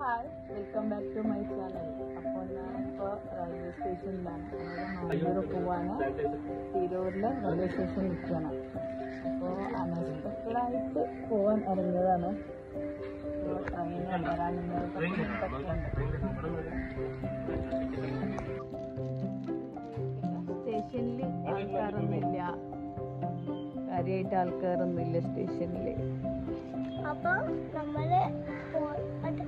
Hi welcome back to my channel അപ്പോൾ ഞാനിപ്പോൾ railway സ്റ്റേഷനിലാണ് അതായത് മാംഗ്ലൂർ പോവാണ് തിരൂരിലെ റെയിൽവേ സ്റ്റേഷനിൽ നിൽക്കുകയാണ് അപ്പോൾ അൺഎക്സ്പെക്റ്റഡായിട്ട് പോകാൻ ഇറങ്ങിയതാണ് അപ്പോൾ ട്രെയിൻ വരാനുള്ള സ്റ്റേഷനിൽ ആൾക്കാരൊന്നുമില്ല കാര്യമായിട്ട് ആൾക്കാരൊന്നുമില്ല സ്റ്റേഷനിൽ അപ്പൊ നമ്മള് പോ- അത്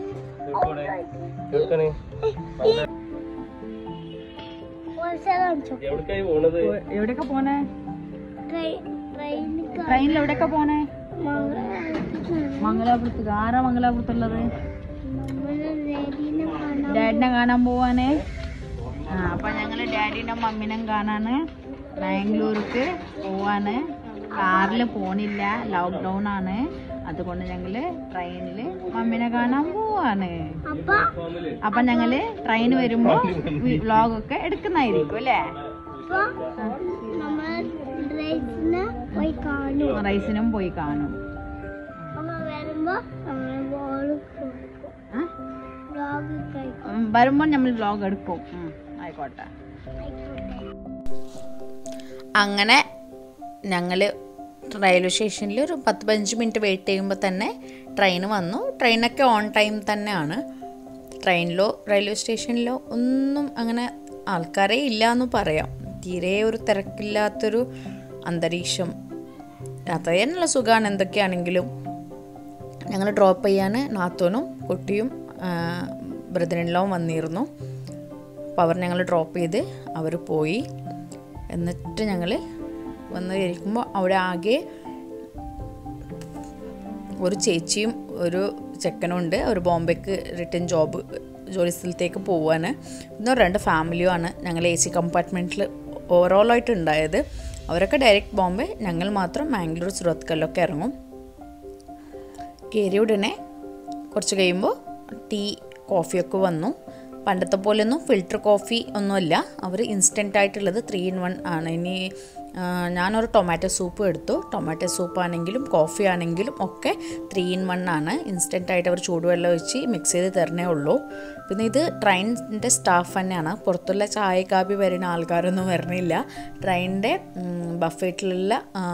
ഹോൾസെയിൽ കാണിച്ചോ എവിടേക്കായി പോണത് എവിടെയൊക്കെ പോണേ ട്രെയിൻ ട്രെയിനിൽ ട്രെയിനിൽ എവിടെയൊക്കെ പോണേ മംഗളൂർ മംഗലാപുരത്ത് ആരാ മംഗലാപുരത്തുള്ളത് നമ്മള് റെഡിനെ കാണാൻ ഡാഡിനെ കാണാൻ പോവാനേ ആ അപ്പൊ ഞങ്ങള് ഡാഡിനെ മമ്മിനെ കാണാന് ബാംഗ്ലൂർക്ക് പോവാന് കാറിൽ പോണില്ല ലോക്ക്ഡൗൺ ആണ് അതുകൊണ്ട് ഞങ്ങള് ട്രെയിനില് മമ്മിനെ കാണാൻ പോവാണ് അപ്പൊ അപ്പൊ ഞങ്ങള് ട്രെയിൻ വരുമ്പോ വ്ലോഗൊക്കെ എടുക്കുന്നതായിരിക്കും അല്ലേ അപ്പൊ നമ്മള് ഡ്രൈസിനെ പോയി കാണും റൈസിനും പോയി കാണും അപ്പൊ വരുമ്പോ നമ്മള് ബോൾ കൊടുക്കും ആ? ബ്ലോഗ് കഴിക്കും ഉം, വരുമ്പോ നമ്മൾ വ്ലോഗ് എടുക്കും ഉം, ആയിക്കോട്ടെ അങ്ങനെ ഞങ്ങൾ റെയിൽവേ സ്റ്റേഷനിൽ ഒരു പത്ത് പതിനഞ്ച് മിനിറ്റ് വെയിറ്റ് ചെയ്യുമ്പോൾ തന്നെ ട്രെയിൻ വന്നു ട്രെയിനൊക്കെ ഓൺ ടൈം തന്നെയാണ് ട്രെയിനിലോ റെയിൽവേ സ്റ്റേഷനിലോ ഒന്നും അങ്ങനെ ആൾക്കാരേ ഇല്ല എന്ന് പറയാം തീരെ ഒരു തിരക്കില്ലാത്തൊരു അന്തരീക്ഷം യാത്ര ചെയ്യാനുള്ള സുഖമാണ് എന്തൊക്കെയാണെങ്കിലും ഞങ്ങൾ ഡ്രോപ്പ് ചെയ്യാൻ നാത്തോനും കുട്ടിയും ബ്രദറിനിലും വന്നിരുന്നു അപ്പോൾ അവർ ഞങ്ങൾ ഡ്രോപ്പ് ചെയ്ത് അവർ പോയി എന്നിട്ട് ഞങ്ങൾ വന്ന് ഇരിക്കുമ്പോൾ അവിടെ ആകെ ഒരു ചേച്ചിയും ഒരു ചെക്കനും ഉണ്ട് ഒരു ബോംബെക്ക് റിട്ടേൺ ജോബ് ജോലി സ്ഥലത്തേക്ക് പോവാണ് പിന്നെ രണ്ട് ഫാമിലിയും ആണ് ഞങ്ങൾ എ സി കമ്പാർട്ട്മെൻറ്റിൽ ഓവറോളായിട്ട് ഉണ്ടായത് അവരൊക്കെ ഡയറക്റ്റ് ബോംബെ ഞങ്ങൾ മാത്രം മാംഗ്ലൂർ സുറത്കല്ലൊക്കെ ഇറങ്ങും കയറിയ ഉടനെ കുറച്ച് കഴിയുമ്പോൾ ടീ കോഫിയൊക്കെ വന്നു പണ്ടത്തെ പോലെയൊന്നും ഫിൽറ്റർ കോഫി ഒന്നുമല്ല അവർ ഇൻസ്റ്റൻ്റ് ആയിട്ടുള്ളത് ത്രീ ഇൻ വൺ ആണ് ഇനി ആ, ഞാനൊരു ടൊമാറ്റോ സൂപ്പ് എടുത്തു ടൊമാറ്റോ സൂപ്പ് ആണെങ്കിലും കോഫി ആണെങ്കിലും ഒക്കെ ത്രീ ഇൻ വൺ ആണ് ഇൻസ്റ്റൻ്റ് ആയിട്ട് അവർ ചൂടുവെള്ളം ഒഴിച്ച് മിക്സ് ചെയ്ത് തരണേ ഉള്ളൂ പിന്നെ ഇത് ട്രെയിനിൻ്റെ സ്റ്റാഫ് തന്നെയാണ് പുറത്തുള്ള ചായ കാപ്പി വരുന്ന ആൾക്കാരൊന്നും വരണില്ല ട്രെയിനിൻ്റെ ബഫേറ്റിലുള്ള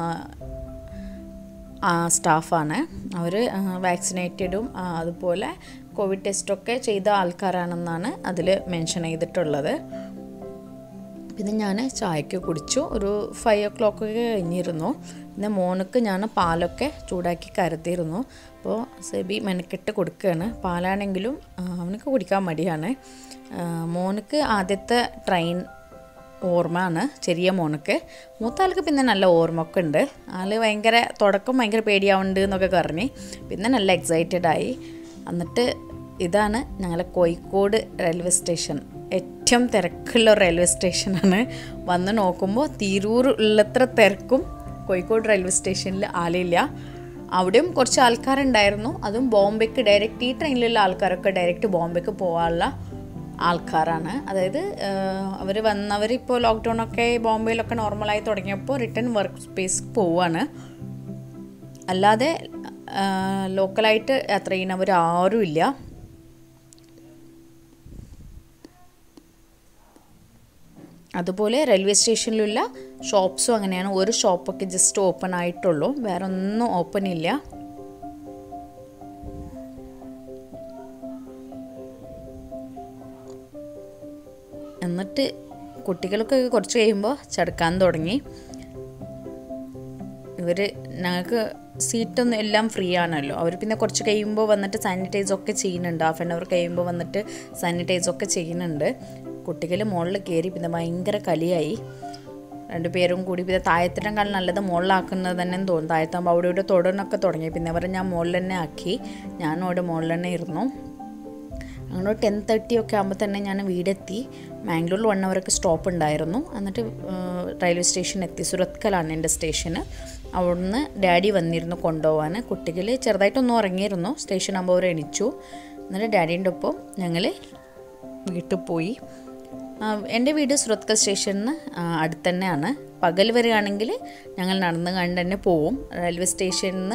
സ്റ്റാഫാണ് അവർ വാക്സിനേറ്റഡും ആ, അതുപോലെ കോവിഡ് ടെസ്റ്റൊക്കെ ചെയ്ത ആൾക്കാരാണെന്നാണ് അതിൽ മെൻഷൻ ചെയ്തിട്ടുള്ളത് പിന്നെ ഞാൻ ചായക്ക് കുടിച്ചു ഒരു ഫൈവ് ഓ ക്ലോക്കൊക്കെ കഴിഞ്ഞിരുന്നു പിന്നെ മോനക്ക് ഞാൻ പാലൊക്കെ ചൂടാക്കി കരുതിയിരുന്നു അപ്പോൾ സെബി മെനക്കെട്ട് കൊടുക്കുകയാണ് പാലാണെങ്കിലും ആ, അവനക്ക് കുടിക്കാൻ മടിയാണ് ആ, മോനക്ക് ആദ്യത്തെ ട്രെയിൻ ഓർമ്മയാണ് ചെറിയ മോനക്ക് മൂത്ത ആൾക്ക് പിന്നെ നല്ല ഓർമ്മ ഒക്കെ ഉണ്ട് ആള് ഭയങ്കര തുടക്കം ഭയങ്കര പേടിയാവുന്നുണ്ട് എന്നൊക്കെ പറഞ്ഞ് പിന്നെ നല്ല എക്സൈറ്റഡ് ആയി എന്നിട്ട് ഇതാണ് ഞങ്ങളെ കോഴിക്കോട് റെയിൽവേ സ്റ്റേഷൻ ഏറ്റവും തിരക്കുള്ള ഒരു റെയിൽവേ സ്റ്റേഷനാണ് വന്ന് നോക്കുമ്പോൾ തിരൂർ ഉള്ളത്ര തിരക്കും കോഴിക്കോട് റെയിൽവേ സ്റ്റേഷനിൽ ആളില്ല അവിടെയും കുറച്ച് ആൾക്കാരുണ്ടായിരുന്നു അതും ബോംബെക്ക് ഡയറക്റ്റ് ഈ ട്രെയിനിലുള്ള ആൾക്കാരൊക്കെ ഡയറക്റ്റ് ബോംബെക്ക് പോകാനുള്ള ആൾക്കാരാണ് അതായത് അവർ വന്നവർ ഇപ്പോൾ ലോക്ക്ഡൗൺ ഒക്കെ ബോംബെയിലൊക്കെ നോർമലായി തുടങ്ങിയപ്പോൾ റിട്ടേൺ വർക്ക് സ്പേസ് പോവാണ് അല്ലാതെ ലോക്കലായിട്ട് യാത്ര ചെയ്യുന്നവർ ആരുമില്ല അതുപോലെ റെയിൽവേ സ്റ്റേഷനിലുള്ള ഷോപ്സും അങ്ങനെയാണ് ഒരു ഷോപ്പൊക്കെ ജസ്റ്റ് ഓപ്പൺ ആയിട്ടുള്ളൂ വേറെ ഒന്നും ഓപ്പൺ ഇല്ല എന്നിട്ട് കുട്ടികൾക്ക് കുറച്ച് കഴിയുമ്പോൾ ചടുക്കാൻ തുടങ്ങി ഇവർ ഞങ്ങൾക്ക് സീറ്റൊന്നും എല്ലാം ഫ്രീ ആണല്ലോ അവർ പിന്നെ കുറച്ച് കഴിയുമ്പോൾ വന്നിട്ട് സാനിറ്റൈസ് ഒക്കെ ചെയ്യുന്നുണ്ട് ഹാഫ് ആൻ അവർ കഴിയുമ്പോൾ വന്നിട്ട് സാനിറ്റൈസ് ഒക്കെ ചെയ്യുന്നുണ്ട് കുട്ടികൾ മുകളിൽ കയറി പിന്നെ ഭയങ്കര കലിയായി രണ്ടുപേരും കൂടി പിന്നെ താഴത്തിനേക്കാൾ നല്ലത് മുകളിലാക്കുന്നത് തന്നെ തോന്നും താഴത്താകുമ്പോൾ അവിടെ ഇവിടെ തൊടനൊക്കെ തുടങ്ങി പിന്നെ അവരെ ഞാൻ മുകളിൽ തന്നെ ആക്കി ഞാനും അവിടെ മുകളിൽ തന്നെ ഇരുന്നു അങ്ങനെ ടെൻ തേർട്ടി ഒക്കെ ആകുമ്പോൾ തന്നെ ഞാൻ വീടെത്തി മാംഗ്ലൂരിൽ വൺ അവർക്ക് സ്റ്റോപ്പ് ഉണ്ടായിരുന്നു എന്നിട്ട് റെയിൽവേ സ്റ്റേഷൻ എത്തി സുരത്കലാണ് എൻ്റെ സ്റ്റേഷന് അവിടുന്ന് ഡാഡി വന്നിരുന്നു കൊണ്ടുപോകാൻ കുട്ടികൾ ചെറുതായിട്ടൊന്നും ഉറങ്ങിയിരുന്നു സ്റ്റേഷൻ ആകുമ്പോൾ അവർ എണിച്ചു എന്നിട്ട് ഡാഡീൻ്റെ ഒപ്പം ഞങ്ങൾ വീട്ടിൽ പോയി ആ, എൻ്റെ വീട് സുരത്കൽ സ്റ്റേഷനിന് അടുത്ത് തന്നെയാണ് പകൽ വരികയാണെങ്കിൽ ഞങ്ങൾ നടന്ന് കണ്ട് തന്നെ പോവും റെയിൽവേ സ്റ്റേഷനിൽ നിന്ന്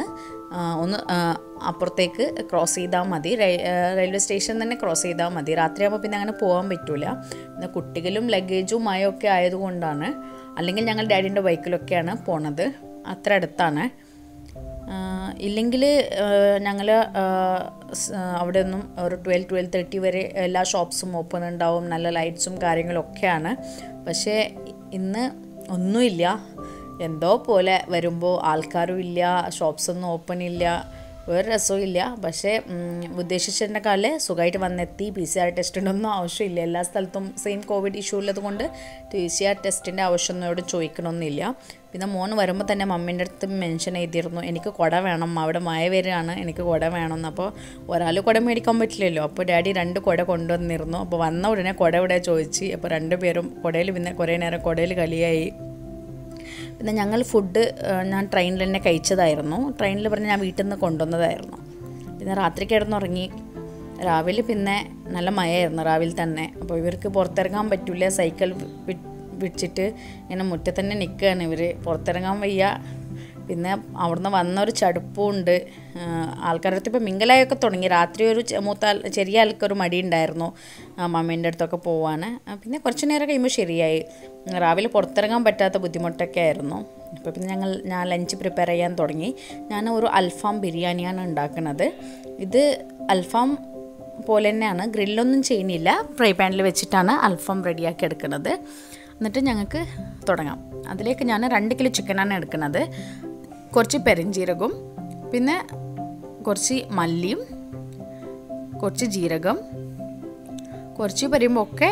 ആ, ഒന്ന് ആ, അപ്പുറത്തേക്ക് ക്രോസ് ചെയ്താൽ മതി റെയി- ആ, റെയിൽവേ സ്റ്റേഷൻ തന്നെ ക്രോസ് ചെയ്താൽ മതി രാത്രിയാകുമ്പോൾ പിന്നെ അങ്ങനെ പോകാൻ പറ്റില്ല പിന്നെ കുട്ടികളും ലഗേജും മഴയൊക്കെ ആയതുകൊണ്ടാണ് അല്ലെങ്കിൽ ഞങ്ങൾ ഡാഡിൻ്റെ ബൈക്കിലൊക്കെയാണ് പോണത് അത്ര അടുത്താണ് ഇല്ലെങ്കിൽ ഞങ്ങൾ അവിടെ നിന്നും ഒരു ട്വൽവ് ട്വൽവ് തേർട്ടി വരെ എല്ലാ ഷോപ്സും ഓപ്പൺ ഉണ്ടാവും നല്ല ലൈറ്റ്സും കാര്യങ്ങളൊക്കെയാണ് പക്ഷേ ഇന്ന് ഒന്നുമില്ല എന്തോ പോലെ വരുമ്പോൾ ആൾക്കാരും ഇല്ല ഷോപ്സൊന്നും ഓപ്പൺ ഇല്ല ഒരു രസവും ഇല്ല പക്ഷേ ഉം, ഉദ്ദേശിച്ചതിനേക്കാളെ സുഖമായിട്ട് വന്നെത്തി പി സി ആർ ടെസ്റ്റിൻ്റെ ഒന്നും ആവശ്യമില്ല എല്ലാ സ്ഥലത്തും സെയിം കോവിഡ് ഇഷ്യൂ ഉള്ളത് കൊണ്ട് പി സി ആർ ടെസ്റ്റിൻ്റെ ആവശ്യമൊന്നും ഇവിടെ ചോദിക്കണമെന്നില്ല പിന്നെ മോൻ വരുമ്പോൾ തന്നെ മമ്മീൻ്റെ അടുത്ത് മെൻഷൻ ചെയ്തിരുന്നു എനിക്ക് കുട വേണം അവിടെ മഴ വരികയാണ് എനിക്ക് കുട വേണമെന്ന് അപ്പോൾ ഒരാൾ കുട മേടിക്കാൻ പറ്റില്ലല്ലോ അപ്പോൾ ഡാഡി രണ്ട് കുട കൊണ്ടുവന്നിരുന്നു അപ്പോൾ വന്ന ഉടനെ കുട ഇവിടെ ചോദിച്ച് അപ്പോൾ രണ്ടുപേരും കുടയിൽ പിന്നെ കുറേ നേരം കുടയിൽ കളിയായി പിന്നെ ഞങ്ങൾ ഫുഡ് ഞാൻ ട്രെയിനിൽ തന്നെ കഴിച്ചതായിരുന്നു ട്രെയിനിൽ പറഞ്ഞ് ഞാൻ വീട്ടിൽ നിന്ന് കൊണ്ടുവന്നതായിരുന്നു പിന്നെ രാത്രി കിടന്നുറങ്ങി രാവിലെ പിന്നെ നല്ല മഴയായിരുന്നു രാവിലെ തന്നെ അപ്പോൾ ഇവർക്ക് പുറത്തിറങ്ങാൻ പറ്റില്ല സൈക്കിൾ വി- വിടിച്ചിട്ട് ഇങ്ങനെ മുറ്റത്ത് തന്നെ നിൽക്കുകയാണ് ഇവർ പുറത്തിറങ്ങാൻ വയ്യ പിന്നെ അവിടുന്ന് വന്ന ഒരു ചടുപ്പുണ്ട് ആൾക്കാരുടെ അടുത്ത് ഇപ്പോൾ മിങ്കലായൊക്കെ തുടങ്ങി രാത്രി ഒരു ചെ- മൂത്ത ആൾ ചെറിയ ആൾക്കൊരു മടി ഉണ്ടായിരുന്നു മമ്മീൻ്റെ അടുത്തൊക്കെ പോവാൻ ആ, പിന്നെ കുറച്ച് നേരം കഴിയുമ്പോൾ ശരിയായി രാവിലെ പുറത്തിറങ്ങാൻ പറ്റാത്ത ബുദ്ധിമുട്ടൊക്കെ ആയിരുന്നു അപ്പോൾ പിന്നെ ഞങ്ങൾ ഞാൻ ലഞ്ച് പ്രിപ്പയർ ചെയ്യാൻ തുടങ്ങി ഞാൻ ഒരു അൽഫാം ബിരിയാണിയാണ് ഉണ്ടാക്കുന്നത് ഇത് അൽഫാം പോലെ തന്നെയാണ് ഗ്രില്ലൊന്നും ചെയ്യുന്നില്ല ഫ്രൈ പാനിൽ വെച്ചിട്ടാണ് അൽഫാം റെഡിയാക്കി എടുക്കുന്നത് എന്നിട്ട് ഞങ്ങൾക്ക് തുടങ്ങാം അതിലേക്ക് ഞാൻ രണ്ട് കിലോ ചിക്കനാണ് എടുക്കുന്നത് കുറച്ച് പെരിഞ്ജീരകവും പിന്നെ കുറച്ച് മല്ലിയും കുറച്ച് ജീരകം കുറച്ച് പറയുമ്പോൾ ഒക്കെ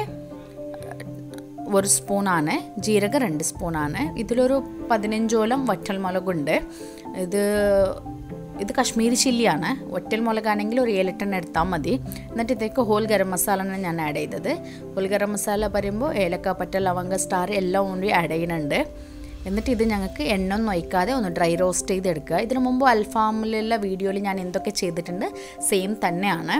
ഒരു സ്പൂണാണ് ജീരകം രണ്ട് സ്പൂണാണ് ഇതിലൊരു പതിനഞ്ചോളം വറ്റൽമുളകുണ്ട് ഇത് ഇത് കശ്മീരി ചില്ലിയാണ് ഒറ്റൽ മുളകാണെങ്കിൽ ഒരു ഏലെട്ടെണ്ണ എടുത്താൽ മതി എന്നിട്ട് ഇതേക്ക് ഹോൾ ഗരം മസാലയാണ് ഞാൻ ആഡ് ചെയ്തത് ഹോൾ ഗരം മസാല പറയുമ്പോൾ ഏലക്ക പറ്റ ലവംഗ സ്റ്റാർ എല്ലാം കൂടി ആഡ് ചെയ്യുന്നുണ്ട് എന്നിട്ട് ഇത് ഞങ്ങൾക്ക് എണ്ണ ഒന്നും ഒഴിക്കാതെ ഒന്ന് ഡ്രൈ റോസ്റ്റ് ചെയ്തെടുക്കുക ഇതിനു മുമ്പ് അൽഫാമിലുള്ള വീഡിയോയിൽ ഞാൻ എന്തൊക്കെ ചെയ്തിട്ടുണ്ട് സെയിം തന്നെയാണ്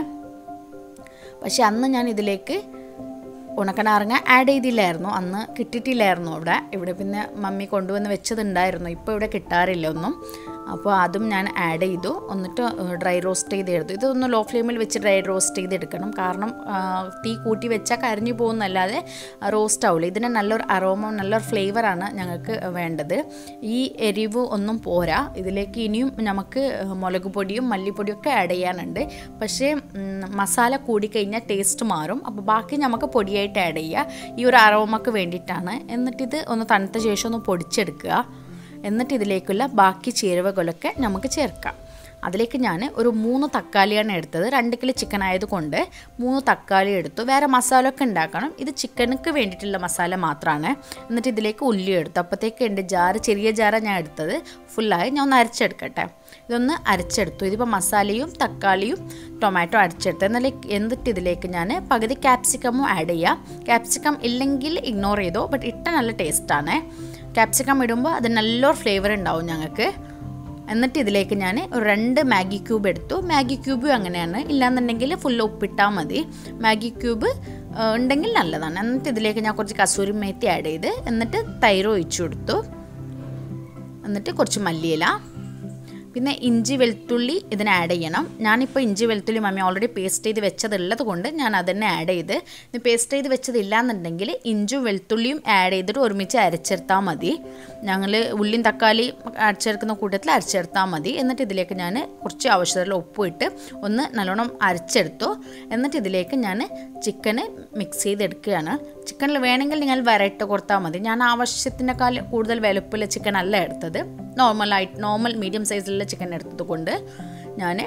പക്ഷെ അന്ന് ഞാൻ ഇതിലേക്ക് ഉണക്കനാരങ്ങ ആഡ് ചെയ്തില്ലായിരുന്നു അന്ന് കിട്ടിയിട്ടില്ലായിരുന്നു ഇവിടെ ഇവിടെ പിന്നെ മമ്മി കൊണ്ടുവന്ന് വെച്ചതുണ്ടായിരുന്നു ഇപ്പോൾ ഇവിടെ കിട്ടാറില്ല ഒന്നും അപ്പോൾ അതും ഞാൻ ആഡ് ചെയ്തു എന്നിട്ട് ഡ്രൈ റോസ്റ്റ് ചെയ്തെടുത്തു ഇതൊന്ന് ലോ ഫ്ലെയിമിൽ വെച്ച് ഡ്രൈ റോസ്റ്റ് ചെയ്തെടുക്കണം കാരണം ആ, തീ കൂട്ടി വെച്ചാൽ കരിഞ്ഞു പോകുന്നല്ലാതെ റോസ്റ്റ് ആവില്ല ഇതിന് നല്ലൊരു അറോമ നല്ലൊരു ഫ്ലേവറാണ് ഞങ്ങൾക്ക് വേണ്ടത് ഈ എരിവ് ഒന്നും പോരാ ഇതിലേക്ക് ഇനിയും നമുക്ക് മുളക് പൊടിയും മല്ലിപ്പൊടിയും ഒക്കെ ആഡ് ചെയ്യാനുണ്ട് പക്ഷേ ഉം, മസാല കൂടിക്കഴിഞ്ഞാൽ ടേസ്റ്റ് മാറും അപ്പോൾ ബാക്കി നമുക്ക് പൊടിയായിട്ട് ആഡ് ചെയ്യുക ഈ ഒരു അറോമക്ക് വേണ്ടിയിട്ടാണ് എന്നിട്ടിത് ഒന്ന് തണുത്ത ശേഷം ഒന്ന് പൊടിച്ചെടുക്കുക എന്നിട്ട് ഇതിലേക്കുള്ള ബാക്കി ചേരുവകളൊക്കെ നമുക്ക് ചേർക്കാം അതിലേക്ക് ഞാൻ ഒരു മൂന്ന് തക്കാളിയാണ് എടുത്തത് രണ്ട് കിലോ ചിക്കൻ ആയതുകൊണ്ട് മൂന്ന് തക്കാളി എടുത്തു വേറെ മസാല ഒക്കെ ഉണ്ടാക്കണം ഇത് ചിക്കനുക്ക് വേണ്ടിയിട്ടുള്ള മസാല മാത്രമാണ് എന്നിട്ട് ഇതിലേക്ക് ഉള്ളി എടുത്തു അപ്പോഴത്തേക്ക് എൻ്റെ ജാറ് ചെറിയ ജാറാണ് ഞാൻ എടുത്തത് ഫുള്ളായി ഞാൻ ഒന്ന് അരച്ചെടുക്കട്ടെ ഇതൊന്ന് അരച്ചെടുത്തു ഇതിപ്പോൾ മസാലയും തക്കാളിയും ടൊമാറ്റോ അരച്ചെടുത്ത് എന്നാലേ എന്നിട്ട് ഇതിലേക്ക് ഞാൻ പകുതി ക്യാപ്സിക്കമും ആഡ് ചെയ്യാം ക്യാപ്സിക്കം ഇല്ലെങ്കിൽ ഇഗ്നോർ ചെയ്തോ ബട്ട് ഇട്ട നല്ല ടേസ്റ്റാണ് ക്യാപ്സിക്കം ഇടുമ്പോൾ അത് നല്ലൊരു ഫ്ലേവർ ഉണ്ടാവും ഞങ്ങൾക്ക് എന്നിട്ട് ഇതിലേക്ക് ഞാൻ ഒരു രണ്ട് മാഗി ക്യൂബ് എടുത്തു മാഗി ക്യൂബും അങ്ങനെയാണ് ഇല്ലാന്നുണ്ടെങ്കിൽ ഫുൾ ഉപ്പിട്ടാൽ മതി മാഗി ക്യൂബ് ആ, ഉണ്ടെങ്കിൽ നല്ലതാണ് എന്നിട്ട് ഇതിലേക്ക് ഞാൻ കുറച്ച് കസൂരി മേത്തി ആഡ് ചെയ്ത് എന്നിട്ട് തൈര് ഒഴിച്ചു കൊടുത്തു എന്നിട്ട് കുറച്ച് മല്ലിയില പിന്നെ ഇഞ്ചി വെളുത്തുള്ളി ഇതിന് ആഡ് ചെയ്യണം ഞാനിപ്പോൾ ഇഞ്ചി വെളുത്തുള്ളി മമ്മി ഓൾറെഡി പേസ്റ്റ് ചെയ്ത് വെച്ചതുള്ളത് കൊണ്ട് ഞാൻ അതന്നെ ആഡ് ചെയ്ത് ഇനി പേസ്റ്റ് ചെയ്ത് വെച്ചതില്ല എന്നുണ്ടെങ്കിൽ ഇഞ്ചും വെളുത്തുള്ളിയും ആഡ് ചെയ്തിട്ട് ഒരുമിച്ച് അരച്ചെടുത്താൽ മതി ഞങ്ങൾ ഉള്ളിയും തക്കാളി അരച്ചെടുക്കുന്ന കൂട്ടത്തിൽ അരച്ചെടുത്താൽ മതി എന്നിട്ട് ഇതിലേക്ക് ഞാൻ കുറച്ച് ആവശ്യത്തിലുള്ള ഉപ്പ് ഇട്ട് ഒന്ന് നല്ലോണം അരച്ചെടുത്തു എന്നിട്ട് ഇതിലേക്ക് ഞാൻ ചിക്കന് മിക്സ് ചെയ്തെടുക്കുകയാണ് ചിക്കനിൽ വേണമെങ്കിൽ നിങ്ങൾ വരട്ട് കൊടുത്താൽ മതി ഞാൻ ആവശ്യത്തിനേക്കാൾ കൂടുതൽ വലുപ്പുള്ള ചിക്കൻ അല്ല എടുത്തത് നോർമലായിട്ട് നോർമൽ മീഡിയം സൈസിലുള്ള ചിക്കൻ എടുത്തത് കൊണ്ട് ഞാൻ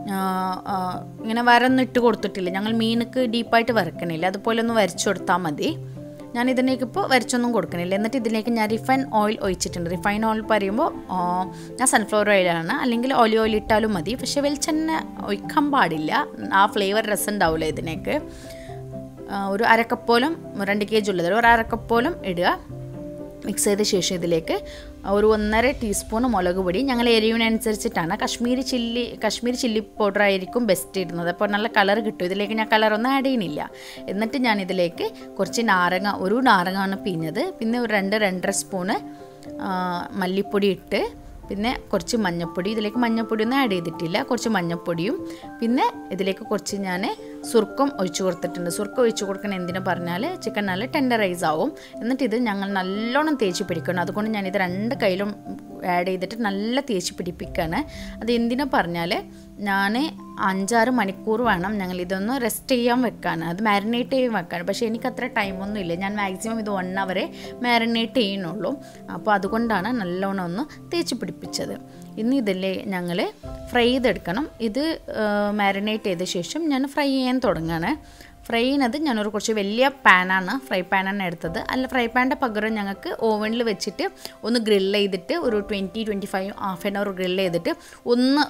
ഇങ്ങനെ വരന്നിട്ട് കൊടുത്തിട്ടില്ല ഞങ്ങൾ മീനക്ക് ഡീപ്പായിട്ട് വരക്കണില്ല അതുപോലെ ഒന്ന് വരച്ചു കൊടുത്താൽ മതി ഞാൻ ഇതിലേക്ക് ഇപ്പോൾ വരച്ചൊന്നും കൊടുക്കണില്ല എന്നിട്ട് ഇതിലേക്ക് ഞാൻ റിഫൈൻ ഓയിൽ ഒഴിച്ചിട്ടുണ്ട് റിഫൈൻ ഓയിൽ പറയുമ്പോൾ ആ, ഞാൻ സൺഫ്ലവർ ഓയിലാണ് അല്ലെങ്കിൽ ഓലിവ് ഓയിൽ ഇട്ടാലും മതി പക്ഷേ വെളിച്ചെണ്ണ ഒഴിക്കാൻ പാടില്ല ആ ഫ്ലേവർ രസം ഉണ്ടാവില്ല ഇതിനേക്ക് ആ, ഒരു അരക്കപ്പോലും രണ്ട് കെ ജി ഉള്ളത് ഒരു അരക്കപ്പോലും ഇടുക മിക്സ് ചെയ്ത ശേഷം ഇതിലേക്ക് ഒരു ഒന്നര ടീസ്പൂൺ മുളക് പൊടി ഞങ്ങൾ എരിവിനനുസരിച്ചിട്ടാണ് Kashmiri chilli Kashmiri chilli powder ആയിരിക്കും ബെസ്റ്റ് ഇടുന്നത് അപ്പോൾ നല്ല കളർ കിട്ടും ഇതിലേക്ക് ഞാൻ കളറൊന്നും ആഡ് ചെയ്യുന്നില്ല എന്നിട്ട് ഞാൻ ഇതിലേക്ക് കുറച്ച് നാരങ്ങ ഒരു നാരങ്ങയാണ് പിഞ്ഞത് പിന്നെ ഒരു രണ്ട് രണ്ടര സ്പൂണ് ആ, മല്ലിപ്പൊടി ഇട്ട് പിന്നെ കുറച്ച് മഞ്ഞൾപ്പൊടി ഇതിലേക്ക് മഞ്ഞൾപ്പൊടി ഒന്നും ആഡ് ചെയ്തിട്ടില്ല കുറച്ച് മഞ്ഞൾപ്പൊടിയും പിന്നെ ഇതിലേക്ക് കുറച്ച് ഞാൻ സുർക്കം ഒഴിച്ചു കൊടുത്തിട്ടുണ്ട് സുർക്കം ഒഴിച്ചു കൊടുക്കണം എന്തിനു പറഞ്ഞാൽ ചിക്കൻ നല്ല ടെൻഡറൈസ് ആവും എന്നിട്ട് ഇത് ഞങ്ങൾ നല്ലോണം തേച്ച് പിടിക്കണം അതുകൊണ്ട് ഞാനിത് രണ്ട് കയ്യിലും ആഡ് ചെയ്തിട്ട് നല്ല തേച്ച് പിടിപ്പിക്കുകയാണ് അത് എന്തിനാ പറഞ്ഞാൽ ഞാൻ അഞ്ചാറ് മണിക്കൂർ വേണം ഞങ്ങൾ ഇതൊന്ന് റെസ്റ്റ് ചെയ്യാൻ വെക്കാൻ അത് മാരിനേറ്റ് ചെയ്യാൻ വെക്കാൻ പക്ഷേ എനിക്ക് അത്ര ടൈമൊന്നും ഇല്ല ഞാൻ മാക്സിമം ഇത് വൺ അവറെ മാരിനേറ്റ് ചെയ്യുന്നുള്ളൂ അപ്പോൾ അതുകൊണ്ടാണ് നല്ലോണം ഒന്ന് തേച്ച് പിടിപ്പിച്ചത് ഇനി ഇതിലെ ഞങ്ങൾ ഫ്രൈ ചെയ്തെടുക്കണം ഇത് മാരിനേറ്റ് ചെയ്ത ശേഷം ഞാൻ ഫ്രൈ ചെയ്യാൻ തുടങ്ങുകയാണ് ഫ്രൈ ചെയ്യുന്നത് ഞാനൊരു കുറച്ച് വലിയ പാനാണ് ഫ്രൈ പാനാണ് എടുത്തത് അല്ല ഫ്രൈ പാനിൻ്റെ പകരം ഞങ്ങൾക്ക് ഓവനിൽ വെച്ചിട്ട് ഒന്ന് ഗ്രിൽ ചെയ്തിട്ട് ഒരു twenty twenty five half an hour grill ചെയ്തിട്ട് ഒന്ന്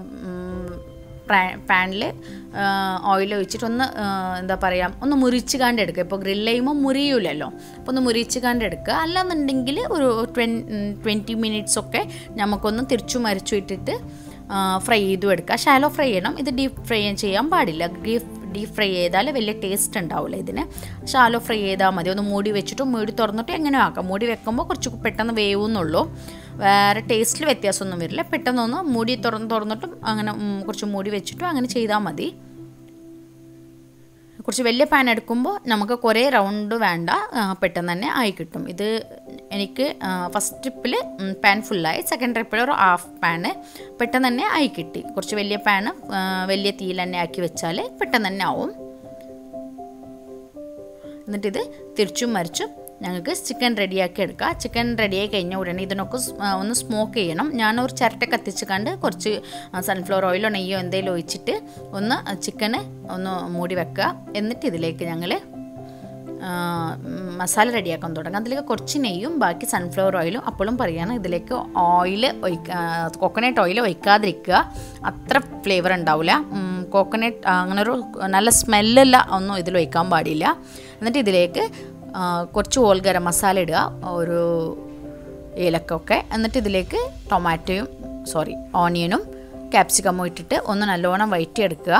പാനിൽ ഓയിൽ ഒഴിച്ചിട്ട് ഒന്ന് ആ, എന്താ പറയുക ഒന്ന് മുറിച്ച് കാണ്ട് എടുക്കുക ഇപ്പോൾ ഗ്രിൽ ചെയ്യുമ്പോൾ മുറിയൂലല്ലോ അപ്പോൾ ഒന്ന് മുറിച്ച് കാണ്ട് എടുക്കുക അല്ലാന്നുണ്ടെങ്കിൽ ഒരു ട്വൻ ട്വൻറ്റി മിനിറ്റ്സ് ഒക്കെ നമുക്കൊന്ന് തിരിച്ചു മറിച്ചു ഇട്ടിട്ട് ഫ്രൈ ചെയ്തും എടുക്കുക ഷാലോ ഫ്രൈ ചെയ്യണം ഇത് ഡീപ്പ് ഫ്രൈ ചെയ്യാൻ പാടില്ല ഡീപ്പ് ഡീപ്പ് ഫ്രൈ ചെയ്താൽ വലിയ ടേസ്റ്റ് ഉണ്ടാവില്ല ഇതിന് ഷാലോ ഫ്രൈ ചെയ്താൽ മതി ഒന്ന് മൂടി വെച്ചിട്ട് മൂടി തുറന്നിട്ട് എങ്ങനെ ആക്കാം മൂടി വെക്കുമ്പോൾ കുറച്ച് പെട്ടെന്ന് വേവുന്നുള്ളൂ വേറെ ടേസ്റ്റിൽ വ്യത്യാസമൊന്നും വരില്ല പെട്ടെന്നൊന്ന് മൂടി തുറന്ന് തുറന്നിട്ടും അങ്ങനെ ഉം, കുറച്ച് മൂടി വെച്ചിട്ടും അങ്ങനെ ചെയ്താൽ മതി കുറച്ച് വലിയ പാൻ എടുക്കുമ്പോൾ നമുക്ക് കുറേ റൗണ്ട് വേണ്ട ആ, പെട്ടെന്ന് തന്നെ ആയി കിട്ടും ഇത് എനിക്ക് ഫസ്റ്റ് ട്രിപ്പിൽ പാൻ ഫുള്ളായി സെക്കൻഡ് ട്രിപ്പിൽ ഒരു ഹാഫ് പാന് പെട്ടെന്ന് തന്നെ ആയി കിട്ടി കുറച്ച് വലിയ പാന് വലിയ തീയിൽ തന്നെ ആക്കി വെച്ചാൽ പെട്ടെന്ന് തന്നെ ആവും എന്നിട്ടിത് തിരിച്ചും മറിച്ചും ഞങ്ങൾക്ക് ചിക്കൻ റെഡിയാക്കി എടുക്കാം ചിക്കൻ റെഡിയായി കഴിഞ്ഞ ഉടനെ ഇതിനൊക്കെ സ്- ആ, ഒന്ന് സ്മോക്ക് ചെയ്യണം ഞാനൊരു ചിരട്ട കത്തിച്ച് കണ്ട് കുറച്ച് സൺഫ്ലവർ ഓയിലോ നെയ്യോ എന്തെങ്കിലും ഒഴിച്ചിട്ട് ഒന്ന് ചിക്കന് ഒന്ന് മൂടി വെക്കുക എന്നിട്ട് ഇതിലേക്ക് ഞങ്ങൾ മസാല റെഡിയാക്കാൻ തുടങ്ങാം അതിലേക്ക് കുറച്ച് നെയ്യും ബാക്കി സൺഫ്ലവർ ഓയിലും അപ്പോഴും പറയുകയാണ് ഇതിലേക്ക് ഓയിൽ ഒഴിക്ക കോക്കനട്ട് ഓയിൽ ഒഴിക്കാതിരിക്കുക അത്ര ഫ്ലേവർ ഉണ്ടാവില്ല കോക്കനട്ട് അങ്ങനെ ഒരു നല്ല സ്മെല്ലുള്ള ഒന്നും ഇതിൽ ഒഴിക്കാൻ പാടില്ല എന്നിട്ട് ഇതിലേക്ക് ആ, കുറച്ച് ഓൾ ഗരം മസാല ഇടുക ഒരു ഏലക്കൊക്കെ എന്നിട്ട് ഇതിലേക്ക് ടൊമാറ്റോയും സോറി ഓണിയനും ക്യാപ്സിക്കമും ഇട്ടിട്ട് ഒന്ന് നല്ലോണം വഴറ്റിയെടുക്കുക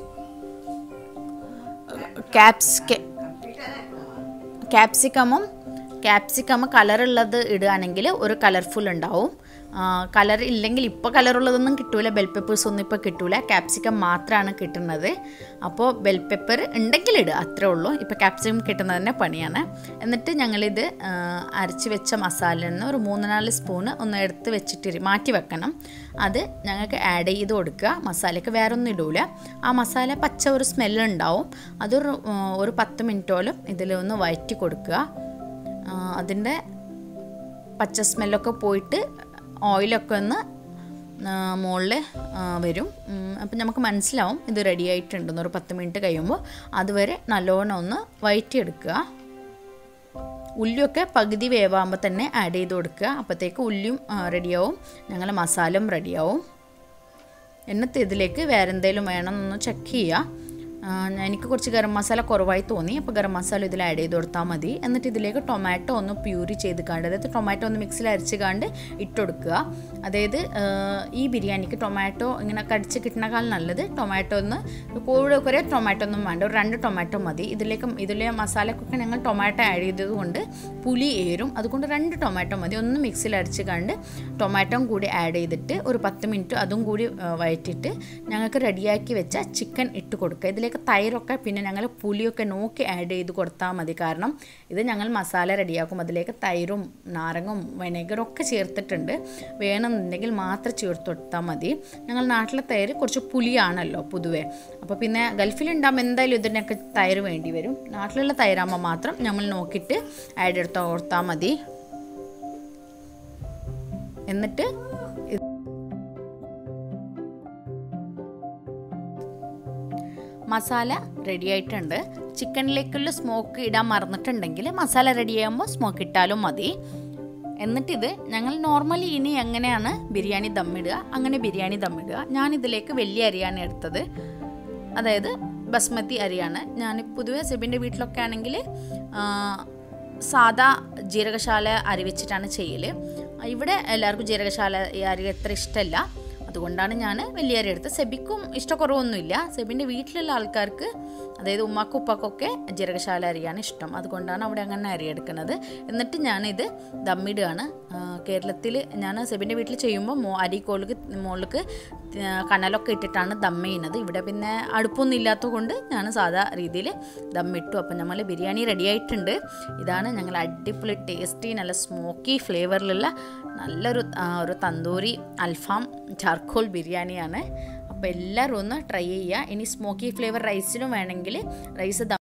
ക്യാപ്സിക്ക ക്യാപ്സിക്കമും ക്യാപ്സിക്കം കളറുള്ളത് ഇടുകയാണെങ്കിൽ ഒരു കളർഫുൾ ഉണ്ടാവും കളർ ഇല്ലെങ്കിൽ ഇപ്പോൾ കളറുള്ളതൊന്നും കിട്ടൂല ബെൽ പെപ്പേഴ്സ് ഒന്നും ഇപ്പോൾ കിട്ടൂല ക്യാപ്സിക്കം മാത്രമാണ് കിട്ടുന്നത് അപ്പോൾ ബെൽ പെപ്പർ ഉണ്ടെങ്കിൽ ഇടുക അത്രേ ഉള്ളൂ ഇപ്പോൾ ക്യാപ്സിക്കം കിട്ടുന്നത് തന്നെ പണിയാണ് എന്നിട്ട് ഞങ്ങളിത് ആ, അരച്ച് വെച്ച മസാലയിൽ നിന്ന് ഒരു മൂന്ന് നാല് സ്പൂണ് ഒന്ന് എടുത്ത് വെച്ചിട്ട് മാറ്റി വെക്കണം അത് ഞങ്ങൾക്ക് ആഡ് ചെയ്ത് കൊടുക്കുക മസാലയ്ക്ക് വേറെ ഒന്നും ഇടൂല ആ മസാല പച്ച ഒരു സ്മെല്ലുണ്ടാവും അതൊരു ആ, ഒരു പത്ത് മിനിറ്റോളം ഇതിൽ ഒന്ന് വഴറ്റി കൊടുക്കുക അതിൻ്റെ പച്ച സ്മെല്ലൊക്കെ പോയിട്ട് ഓയിലൊക്കെ ഒന്ന് മുകളിൽ വരും അപ്പം നമുക്ക് മനസ്സിലാവും ഇത് റെഡി ആയിട്ടുണ്ടെന്ന് ഒരു പത്ത് മിനിറ്റ് കഴിയുമ്പോൾ അതുവരെ നല്ലോണം ഒന്ന് വഴറ്റിയെടുക്കുക ഉള്ളിയൊക്കെ പകുതി വേവാകുമ്പോൾ തന്നെ ആഡ് ചെയ്ത് കൊടുക്കുക അപ്പോഴത്തേക്ക് ഉള്ളിയും റെഡിയാവും ഞങ്ങൾ മസാലയും റെഡിയാവും എന്നിട്ട് ഇതിലേക്ക് വേറെ എന്തെങ്കിലും വേണമെന്നൊന്ന് ചെക്ക് ചെയ്യുക ആ, എനിക്ക് കുറച്ച് ഗരം മസാല കുറവായി തോന്നി അപ്പോൾ ഗരം മസാല ഇതിൽ ആഡ് ചെയ്ത് കൊടുത്താൽ മതി എന്നിട്ട് ഇതിലേക്ക് ടൊമാറ്റോ ഒന്ന് പ്യൂരി ചെയ്ത് കാണ്ട് അതായത് ടൊമാറ്റോ ഒന്ന് മിക്സിയിൽ അരച്ച് കാണ്ട് ഇട്ടുകൊടുക്കുക അതായത് ആ, ഈ ബിരിയാണിക്ക് ടൊമാറ്റോ ഇങ്ങനെ കടിച്ച് കിട്ടണക്കാൾ നല്ലത് ടൊമാറ്റോ ഒന്ന് കൂടുതൽ കുറേ ടൊമാറ്റോ ഒന്നും വേണ്ട ഒരു രണ്ട് ടൊമാറ്റോ മതി ഇതിലേക്ക് ഇതിലെ മസാലക്കൊക്കെ ഞങ്ങൾ ടൊമാറ്റോ ആഡ് ചെയ്തത് കൊണ്ട് പുളി ഏറും അതുകൊണ്ട് രണ്ട് ടൊമാറ്റോ മതി ഒന്ന് മിക്സിയിൽ അരച്ച് കണ്ട് ടൊമാറ്റോയും കൂടി ആഡ് ചെയ്തിട്ട് ഒരു പത്ത് മിനിറ്റ് അതും കൂടി ആ, വഴറ്റിയിട്ട് ഞങ്ങൾക്ക് റെഡിയാക്കി വെച്ച ചിക്കൻ ഇട്ട് കൊടുക്കുക ഇതിലേക്ക് തൈരൊക്കെ പിന്നെ ഞങ്ങൾ പുളിയൊക്കെ നോക്കി ആഡ് ചെയ്ത് കൊടുത്താൽ മതി കാരണം ഇത് ഞങ്ങൾ മസാല റെഡിയാക്കും അതിലേക്ക് തൈരും നാരങ്ങും വിനെഗറും ഒക്കെ ചേർത്തിട്ടുണ്ട് വേണമെന്നുണ്ടെങ്കിൽ മാത്രം ചേർത്ത് കൊടുത്താൽ മതി ഞങ്ങൾ നാട്ടിലെ തൈര് കുറച്ച് പുളിയാണല്ലോ പൊതുവേ അപ്പോൾ പിന്നെ ഗൾഫിലുണ്ടാകുമ്പോൾ എന്തായാലും ഇതിനൊക്കെ തൈര് വേണ്ടി വരും നാട്ടിലുള്ള തൈരാകുമ്പോൾ മാത്രം നമ്മൾ നോക്കിയിട്ട് ആഡ് എടുത്ത് കൊടുത്താൽ മതി എന്നിട്ട് മസാല റെഡി ആയിട്ടുണ്ട് ചിക്കനിലേക്കുള്ള സ്മോക്ക് ഇടാൻ മറന്നിട്ടുണ്ടെങ്കിൽ മസാല റെഡി ആകുമ്പോൾ സ്മോക്ക് ഇട്ടാലും മതി എന്നിട്ടിത് ഞങ്ങൾ നോർമലി ഇനി എങ്ങനെയാണ് ബിരിയാണി ദമ്മിടുക അങ്ങനെ ബിരിയാണി ദമ്മിടുക ഞാനിതിലേക്ക് വലിയ അരിയാണ് എടുത്തത് അതായത് ബസ്മതി അരിയാണ് ഞാൻ പൊതുവെ സെബിൻ്റെ വീട്ടിലൊക്കെ ആണെങ്കിൽ സാദാ ജീരകശാല അരി വെച്ചിട്ടാണ് ചെയ്യൽ ഇവിടെ എല്ലാവർക്കും ജീരകശാല ഈ അരി അത്ര ഇഷ്ടമല്ല അതുകൊണ്ടാണ് ഞാൻ വലിയ അരി എടുത്തത് സെബിക്കും ഇഷ്ടക്കുറവൊന്നുമില്ല സെബിൻ്റെ വീട്ടിലുള്ള ആൾക്കാർക്ക് അതായത് ഉമ്മാക്കും ഉപ്പാക്കൊക്കെ ജീരകശാല അരിയാണ് ഇഷ്ടം അതുകൊണ്ടാണ് അവിടെ അങ്ങനെ അരി എടുക്കുന്നത് എന്നിട്ട് ഞാനിത് ദമ്മിടുകയാണ് കേരളത്തിൽ ഞാൻ സെബിൻ്റെ വീട്ടിൽ ചെയ്യുമ്പോൾ മോ അരിക്കോൾക്ക് മുകളിലേക്ക് കനലൊക്കെ ഇട്ടിട്ടാണ് ദം ചെയ്യുന്നത് ഇവിടെ പിന്നെ അടുപ്പൊന്നും ഇല്ലാത്തത് കൊണ്ട് ഞാൻ സാധാ രീതിയിൽ ദമ്മിട്ടു അപ്പം നമ്മൾ ബിരിയാണി റെഡി ആയിട്ടുണ്ട് ഇതാണ് ഞങ്ങൾ അടിപൊളി ടേസ്റ്റി നല്ല സ്മോക്കി ഫ്ലേവറിലുള്ള നല്ലൊരു ആ, ഒരു തന്തൂരി അൽഫാം ചാർക്കോൾ ബിരിയാണിയാണ് അപ്പോൾ എല്ലാവരും ഒന്ന് ട്രൈ ചെയ്യുക ഇനി സ്മോക്കി ഫ്ലേവർ റൈസിനും വേണമെങ്കിൽ റൈസ്